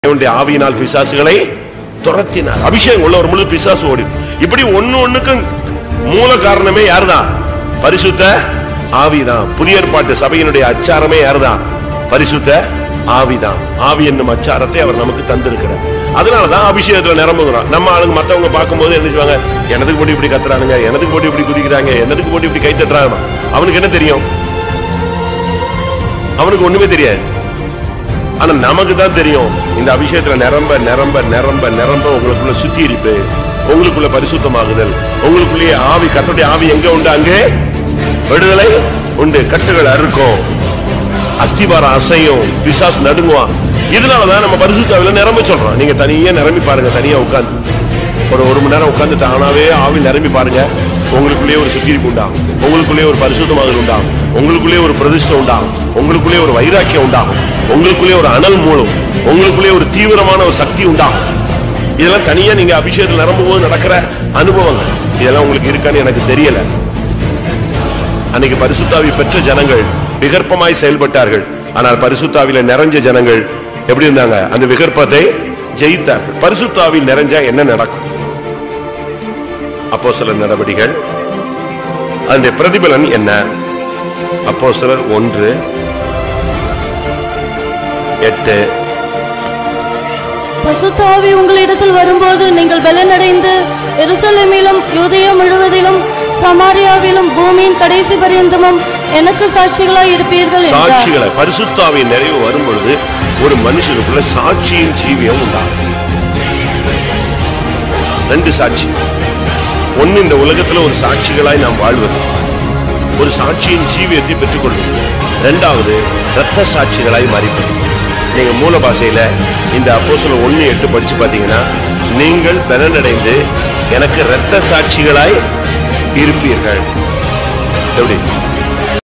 தேவனுடைய ஆவியினால் பிசாசுகளை துரத்தினார் அபிஷேகம் உள்ள ஒரு முழு பிசாசு ஓடி இப்படி ஒண்ணு ஒண்ணுக்கும் மூல காரணமே யாருதான் பரிசுத்த ஆவிதான் புதிய ஏற்பாட்டு சபையினுடைய அச்சாரமே யாருதான் பரிசுத்த ஆவிதான் ஆவி என்னும் அச்சாரத்தை அவர் நமக்கு தந்திருக்கிறார் அதனாலதான் அபிஷேகத்துல நிரம்புகிறோம் நம்ம ஆளுங்க மத்தவங்க பார்க்கும்போது என்ன செய்வாங்க எனதுக்கு போட்டு இப்படி கத்துறானுங்க எனதுக்கு போட்டு இப்படி குதிக்கிறாங்க எனதுக்கு போட்டு இப்படி கை தட்டுறாங்க அவனுக்கு என்ன தெரியும் அவனுக்கு ஒண்ணுமே தெரியாது ஆனா நமக்கு தான் தெரியும் இந்த அபிஷேகத்துல நிரம்ப நிரம்ப நிரம்ப நிரம்ப உங்களுக்குள்ள சுத்திகரிப்பு உங்களுக்குள்ள பரிசுத்தமாகுதல் உங்களுக்குள்ளேயே ஆவி கத்தோடைய ஆவி எங்க உண்டு அங்கே விடுதலை உண்டு கட்டுகள் அறுக்கும் அஸ்திபாரம் அசையும் பிசாசு நடுங்குவான் இதனாலதான் நம்ம பரிசுத்தாவில நிரம்ப சொல்றோம் நீங்க தனியா நிரம்பி பாருங்க தனியா உட்கார்ந்து ஒரு ஒரு மணி நேரம் உட்கார்ந்து தானாவே ஆவி நிரம்பி பாருங்க உங்களுக்குள்ளேயே ஒரு சுத்திரிப்பு உண்டாகும் உங்களுக்குள்ளேயே ஒரு பரிசுத்தமாதல் உண்டாகும் உங்களுக்குள்ளேயே ஒரு பிரதிஷ்டை உண்டாகும் உங்களுக்குள்ளேயே ஒரு வைராக்கியம் உண்டாகும் உங்களுக்குள்ளேயே ஒரு அனல் மூலம் உங்களுக்குள்ளேயே ஒரு தீவிரமான ஒரு சக்தி உண்டாகும் இதெல்லாம் தனியா நீங்க அபிஷேகத்தில் நிரம்பும் போது நடக்கிற அனுபவங்கள் இதெல்லாம் உங்களுக்கு இருக்கான்னு எனக்கு தெரியல அன்னைக்கு பரிசுத்தாவி பெற்ற ஜனங்கள் விகற்பமாய் செயல்பட்டார்கள் ஆனால் பரிசுத்தாவில நிறைஞ்ச ஜனங்கள் எப்படி இருந்தாங்க அந்த விகற்பத்தை ஜெயித்தார்கள் பரிசுத்தாவில் நிறைஞ்சா என்ன நடக்கும் அப்போ சில நடவடிக்கைகள் அதனுடைய பிரதிபலன் என்ன அப்போ சிலர் ஒன்று எட்டு பசுத்தாவி உங்களிடத்தில் வரும்போது நீங்கள் பலனடைந்து எருசலேமிலும் யூதேயா முழுவதிலும் சமாரியாவிலும் பூமியின் கடைசி பரியந்தமும் எனக்கு சாட்சிகளாய் இருப்பீர்கள் என்றார் சாட்சிகளை பரிசுத்தாவின் நிறைவு வரும் பொழுது ஒரு மனுஷனுக்குள்ள சாட்சியின் ஜீவியம் உண்டாகும் ரெண்டு சாட்சி ஒன்னு இந்த உலகத்துல ஒரு சாட்சிகளாய் நாம் வாழ்வது ஒரு சாட்சியின் ஜீவியத்தை பெற்றுக்கொள்வது இரண்டாவது இரத்த சாட்சிகளாய் மாறிப்பது நீங்க மூல பாஷையில இந்த அப்போஸ்தல ஒண்ணு எட்டு படிச்சு பாத்தீங்கன்னா நீங்கள் பலனடைந்து எனக்கு இரத்த சாட்சிகளாய் இருப்பீர்கள் எப்படி